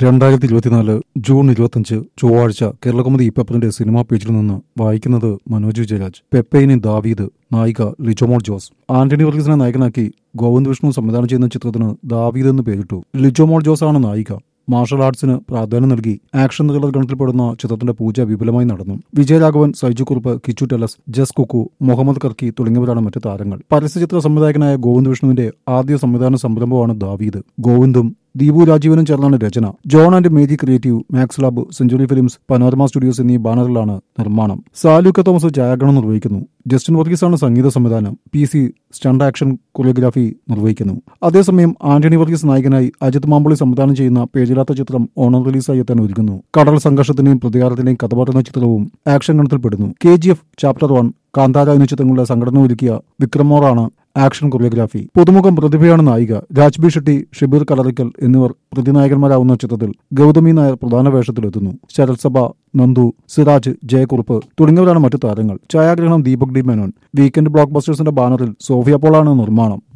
രണ്ടായിരത്തി ഇരുപത്തിനാല് ജൂൺ ഇരുപത്തിയഞ്ച് ചൊവ്വാഴ്ച കേരളകൗമുദി ഈ പേപ്പറിന്റെ സിനിമാ പേജിൽ നിന്ന് വായിക്കുന്നത് മനോജ് വിജയരാജ് പെപ്പൈനി ദാവീദ് നായിക ലിജോമോൾ ജോസ് ആന്റണി വർഗീസിനെ നായകനാക്കി ഗോവിന്ദ് വിഷ്ണു സംവിധാനം ചെയ്യുന്ന ചിത്രത്തിന് ദാവീദ് എന്ന് പേരിട്ടു ലിജോമോൾ ജോസ് ആണ് നായിക മാർഷൽ ആർട്സിന് പ്രാധാന്യം നൽകി ആക്ഷൻ ത്രില്ലർ ഗണത്തിൽപ്പെടുന്ന ചിത്രത്തിന്റെ പൂജ വിപുലമായി നടന്നു വിജയരാഘവൻ സൈജു കുറുപ്പ് കിച്ചു ടെലസ് ജസ് കുക്കു മുഹമ്മദ് കർക്കി തുടങ്ങിയവരാണ് മറ്റ് താരങ്ങൾ പരസ്യചിത്ര സംവിധായകനായ ഗോവിന്ദ് വിഷ്ണുവിന്റെ ആദ്യ സംവിധാന സംരംഭമാണ് ദാവീദ് ഗോവിന്ദും ദീപു രാജീവനും ചേർന്നാണ് രചന ജോൺ ആൻഡ് മേജി creative max lab century films panorama studios എന്നീ ബാനറിലാണ് നിർമ്മാണം സാലുക്ക തോമസ് ഛായാഗ്രഹണം നിർവഹിക്കുന്നു ജസ്റ്റിൻ വർഗീസാണ് സംഗീത സംവിധാനം P C stunt action choreography നിർവഹിക്കുന്നു അതേസമയം ആന്റണി വർഗീസ് നായകനായി അജിത് മാമ്പളി സംവിധാനം ചെയ്യുന്ന പേജിലാത്ത ചിത്രം ഓണം റിലീസായി എത്താൻ ഒരുങ്ങുന്നു കടൽ സംഘർഷത്തിന്റെയും പ്രതികാരത്തിന്റെയും കഥ പറയുന്ന ചിത്രവും ആക്ഷൻ ഗണത്തിൽപ്പെടുന്നു K G F chapter one Kantara എന്നീ ചിത്രങ്ങളുടെ സംഘടന ഒരുക്കിയ വിക്രമോറാണ് ആക്ഷൻ കൊറിയോഗ്രാഫി പുതുമുഖം പ്രതിഭയാണ് നായിക രാജ്ബി ഷെട്ടി ഷിബീർ കലറിക്കൽ എന്നിവർ പ്രതിനായകന്മാരാവുന്ന ചിത്രത്തിൽ ഗൗതമി നായർ പ്രധാന വേഷത്തിലെത്തുന്നു ശരത് സഭ നന്ദു സിറാജ് ജയക്കുറുപ്പ് തുടങ്ങിയവരാണ് മറ്റു താരങ്ങൾ ഛായാഗ്രഹണം Deepak D Menon weekend block ബസ്റ്റേഴ്സിന്റെ ബാനറിൽ സോഫിയ പോളാണ് നിർമ്മാണം